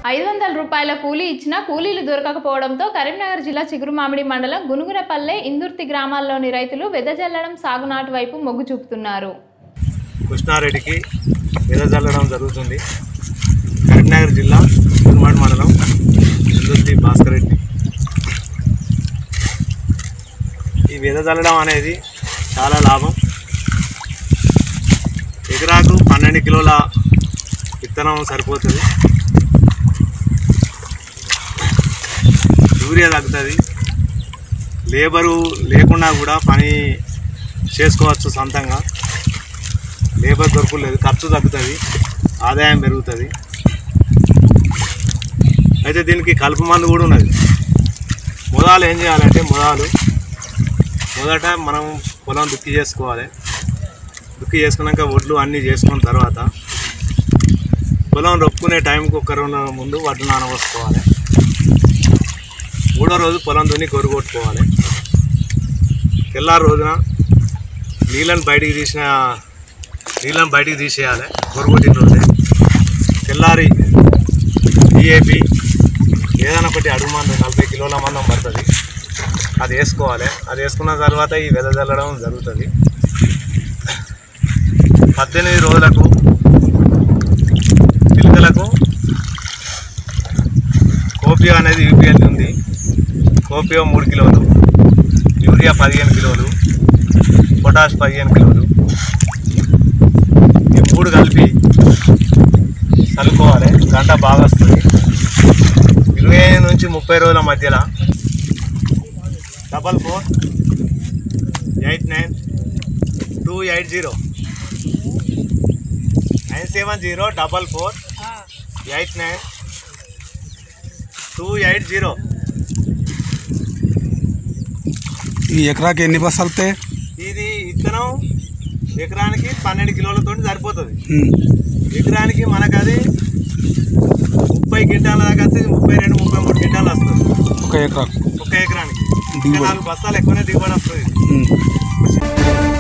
ఐదు వందల రూపాయల కూలీ ఇచ్చినా కూలీలు దొరకకపోవడంతో కరీంనగర్ జిల్లా చిగురుమామిడి మండలం గునుగునపల్లె ఇందుర్తి గ్రామాల్లోని రైతులు వెదజల్లడం సాగునాటు వైపు మొగ్గు చూపుతున్నారు కృష్ణారెడ్డికి వెదజల్లడం జరుగుతుంది కరీంనగర్ జిల్లా ఉన్మాడ్ మండలం ఇందుర్తి భాస్కర్ రెడ్డి ఈ వెదజల్లడం అనేది చాలా లాభం ఎకరాకు పన్నెండు కిలోల విత్తనం సరిపోతుంది యూరియా తగ్గుతుంది లేబరు లేకుండా కూడా పని చేసుకోవచ్చు సొంతంగా లేబర్ దొరకలేదు ఖర్చు తగ్గుతుంది ఆదాయం పెరుగుతుంది అయితే దీనికి కలుపు మందు కూడా ఉన్నది మొదలు ఏం చేయాలంటే మొదలు మొదట మనం పొలం దుక్కి చేసుకోవాలి దుక్కి చేసుకున్నాక వడ్లు అన్నీ చేసుకున్న తర్వాత పొలం రొప్పుకునే టైంకి ఒక రెండు రోజుల ముందు వడ్లు నానబోసుకోవాలి మూడో రోజు పొలం దున్ని గొర్రు కొట్టుకోవాలి తెల్లారి రోజున నీళ్ళని బయటికి తీసిన నీళ్ళని బయటికి తీసేయాలి గొర్రు కొట్టిన రోజే తెల్లారి డిఏపి ఏదైనా ఒకటి అడుగు మందు నలభై కిలోల మందం పడుతుంది అది వేసుకోవాలి అది వేసుకున్న తర్వాత ఈ వెదజల్లడం జరుగుతుంది పద్దెనిమిది రోజులకు పిల్లలకు కోపియో అనేది యూపీఎల్ ఉంది కోపియో మూడు కిలోలు యూరియా పదిహేను కిలోలు పొటాష్ పదిహేను కిలోలు ఈ మూడు కలిపి చల్లుకోవాలి గంట బాగా వస్తుంది ఇరవై ఐదు నుంచి ముప్పై రోజుల మధ్యలో double four eight nine two eight zero nine seven zero double four eight nine two eight zero ఈ ఎకరాకి ఎన్ని బస్తాలు వస్తాయి ఇది ఇత్తనం ఎకరానికి పన్నెండు కిలోలతో సరిపోతుంది ఉమ్. ఎకరానికి మనకు అది ముప్పై క్వింటాల దాకా వస్తుంది ముప్పై రెండు ముప్పై మూడు క్వింటాలు వస్తుంది ఒక ఎకరా ఒక ఎకరానికి ఇంకా దిగుబడి. నాలుగు బస్తాలు ఎక్కువనే దిగుబడి వస్తుంది ఉమ్.